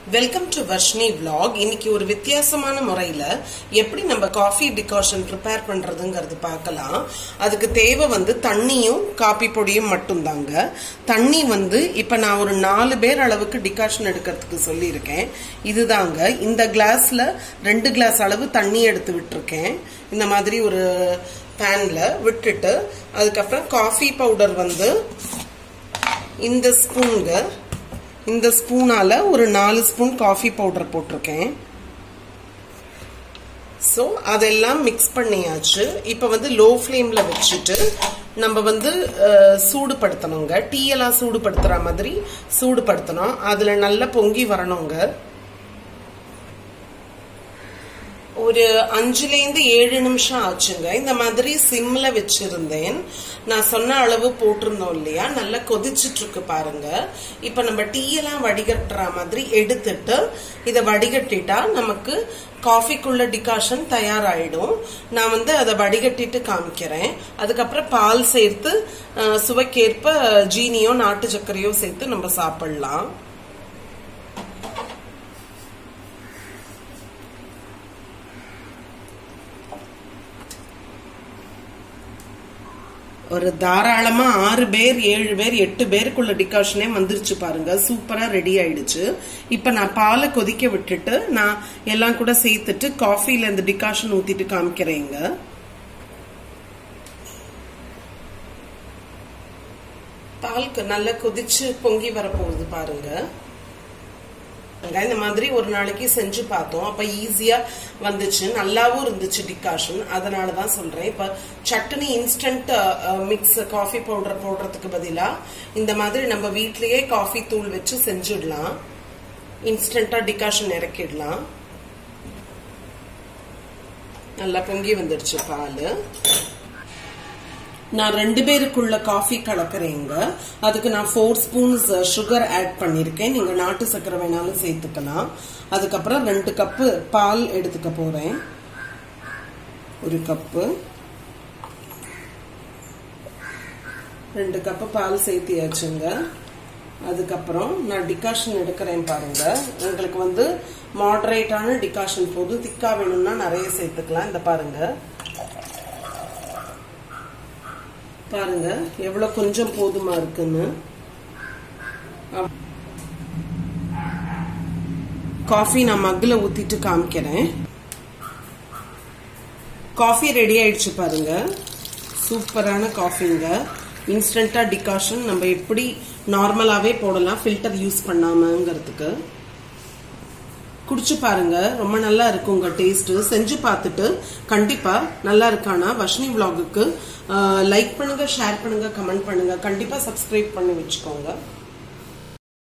welcome to Varshini vlog இன்னைக்கு ஒரு வித்தியாசமான முறையில எப்படி நம்ம காஃபி டிகாஷன் ப்ரிப்பேர் பண்றதுங்கிறது பார்க்கலாம் அதுக்கு தேவை வந்து தண்ணியும் காபி பொடியும் மட்டும்தாங்க தண்ணி வந்து இப்ப நான் ஒரு நாலு பேர் அளவுக்கு டிகாஷன் எடுக்கிறதுக்கு சொல்லியிருக்கேன் இதுதாங்க இந்த கிளாஸ்ல ரெண்டு கிளாஸ் அளவு தண்ணி எடுத்து விட்டுருக்கேன் இந்த மாதிரி ஒரு பேன்ல விட்டுட்டு அதுக்கப்புறம் காஃபி பவுடர் வந்து இந்த ஸ்பூனுங்க இந்த ஸ்பூனால ஒரு நாலு ஸ்பூன் காஃபி பவுடர் போட்டிருக்கேன் ஸோ அதெல்லாம் மிக்ஸ் பண்ணியாச்சு இப்போ வந்து லோ ஃப்ளேமில் வச்சுட்டு நம்ம வந்து அஹ், சூடுபடுத்தணுங்க டீ எல்லாம் சூடுபடுத்துற மாதிரி சூடுபடுத்தணும் அதில் நல்லா பொங்கி வரணுங்க ஒரு அஞ்சுலேருந்து ஏழு நிமிஷம் ஆச்சுங்க இந்த மாதிரி சிம்ல வச்சிருந்தேன் நான் சொன்ன அளவு போட்டிருந்தோம் இல்லையா நல்லா கொதிச்சிட்டு இருக்கு பாருங்க இப்ப நம்ம டீ எல்லாம் வடிகட்டுற மாதிரி எடுத்துட்டு இதை வடிகட்டிட்டா நமக்கு காஃபிக்குள்ள டிகாஷன் தயாராயிடும் நான் வந்து அதை வடிகட்டிட்டு காமிக்கிறேன் அதுக்கப்புறம் பால் சேர்த்து அஹ், சுவைக்கேற்ப ஜீனியோ நாட்டு சர்க்கரையோ சேர்த்து நம்ம சாப்பிடலாம் ஒரு தாராளமா ஆறு பேர் ஏழு பேர் எட்டு பேருக்குள்ள டிகாஷனே வந்துருச்சு பாருங்க சூப்பரா ரெடி ஆயிடுச்சு இப்ப நான் பாலை கொதிக்க விட்டுட்டு நான் எல்லாம் கூட சேர்த்துட்டு காஃபில இந்த டிகாஷன் ஊத்திட்டு காமிக்கிறேங்க பாலுக்கு நல்லா கொதிச்சு பொங்கி வரப்போகுது பாருங்க இந்த மாதிரி ஒரு நாளைக்கு செஞ்சு பார்த்தோம் அப்ப ஈஸியா வந்துச்சு நல்லாவும் இருந்துச்சு டிகாஷன் அதனால தான் சொல்றேன் இப்ப சட்னி இன்ஸ்டன்ட் மிக்ஸ் காஃபி பவுடர் போடுறதுக்கு பதிலா இந்த மாதிரி நம்ம வீட்லயே காஃபி தூள் வச்சு செஞ்சிடலாம் இன்ஸ்டன்டா டிகாஷன் இறக்கிடலாம் நல்லா பொங்கி வந்துடுச்சு பால் நான் ரெண்டு பேருக்குள்ள காஃபி கலக்குறேங்க அதுக்கு நான் ஃபோர் ஸ்பூன்ஸ் சுகர் ஆட் பண்ணிருக்கேன் நீங்க நாட்டு சக்கரை வேணாலும் சேர்த்துக்கலாம் அதுக்கப்புறம் ரெண்டு கப்பு பால் எடுத்துக்க போறேன் ஒரு கப்பு ரெண்டு கப்பு பால் சேர்த்தியாச்சுங்க அதுக்கப்புறம் நான் டிகாஷன் எடுக்கிறேன் பாருங்க உங்களுக்கு வந்து மாடரேட்டான டிகாஷன் போதும் திக்கா வேணும்னா நிறைய சேர்த்துக்கலாம் இந்த பாருங்க பாருங்க எவ்வளவு கொஞ்சம் போதுமா இருக்குன்னு காஃபி நான் மக்ல ஊத்திட்டு காமிக்கிறேன் காஃபி ரெடி ஆயிடுச்சு பாருங்க சூப்பரான காஃபிங்க இன்ஸ்டன்டா டிகாஷன் நம்ம எப்படி நார்மலாவே போடலாம் ஃபில்டர் யூஸ் பண்ணாமங்கிறதுக்கு குடிச்சு பாருங்க ரொம்ப நல்லா இருக்கும் உங்க டேஸ்ட் செஞ்சு பார்த்துட்டு கண்டிப்பா நல்லா இருக்கானா வஷ்ணி விலாகுக்கு லைக் பண்ணுங்க ஷேர் பண்ணுங்க கமெண்ட் பண்ணுங்க கண்டிப்பா சப்ஸ்கிரைப் பண்ணி வச்சுக்கோங்க